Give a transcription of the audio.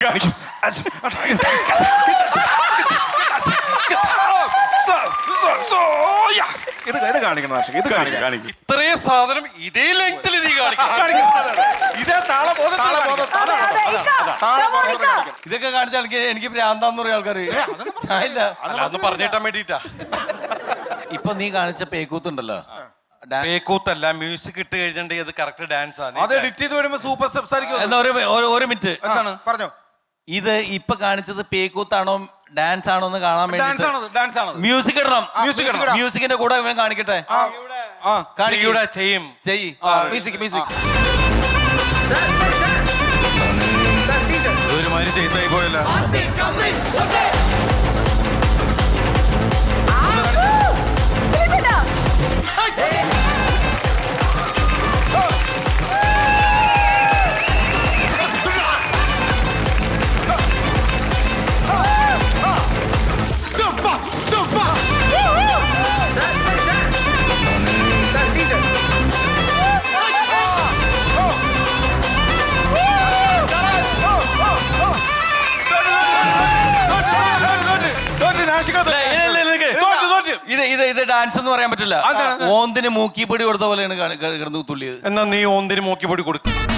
കാണിക്കും ഇത് ഇത് കാണിക്കണം നാശിക ഇത് കാണിക്കണം കാണിക്കും ഇത്രയും സാധനം ഇതേ ലെങ്ത്തിൽ നീ കാണിക്കണം ഇതേ താളബോധം താളബോധം. അതെ അതെ ഇക്ക. Come on, ഇക്ക. ഇതൊക്കെ കാണിച്ചാൽ എനിക്ക് എനിക്ക് ഭ്രാന്താന്ന് പറയാൻ ആൾക്കാർ ഇല്ല അല്ല അതൊന്ന് പറഞ്ഞിട്ടാൻ വേണ്ടിട്ടാ ഇപ്പൊ നീ കാണിച്ച പേക്കൂത്തുണ്ടല്ലോ ഡാ- പേക്കൂത്തല്ല മ്യൂസിക് ഇട്ട് കഴിഞ്ഞിട്ടുണ്ടെങ്കിൽ അത് കറക്റ്റ് ഡാൻസ് ആണ് അത് എഡിറ്റ് ചെയ്ത് വരുമ്പോ സൂപ്പർ സ്റ്റെപ്സ് ആയിരിക്കും എന്നാ ഒരു ഒരു- ഒരു മിനിറ്റ് എന്താണ് പറഞ്ഞോ ഇത് ഇപ്പൊ കാണിച്ചത് പേക്കൂത്താണോ ഡാൻസ് ആണോ എന്ന് കാണാൻ ഡാൻസ് വേണ്ടി ആണത് ഡാൻസ് ആണത് മ്യൂസിക് ഇടണം music ഇടണം. മ്യൂസിക്കിന്റെ കൂടെ ഇവൻ കാണിക്കട്ടെ ആ കാണിക്കൂടെ ഇവിടെ ചെയ്യും ചെയ്യ് മ്യൂസിക് മ്യൂസിക് ഒരുമാതിരി ചെയ്തായി പോയല്ലോ ഇരിപ്പിട്ടോ? ഇത് ഇത് ഇത് ഡാൻസ് എന്ന് പറയാൻ പറ്റില്ല അതെന്താണ്? ഓന്തിന് മൂക്കി പിടി കൊടുത്ത പോലെയാണ് കാണി- കിടന്ന് തുള്ളിയത് എന്നാ നീ ഓന്തിന് മോക്കി പൊടി കൊടുക്കും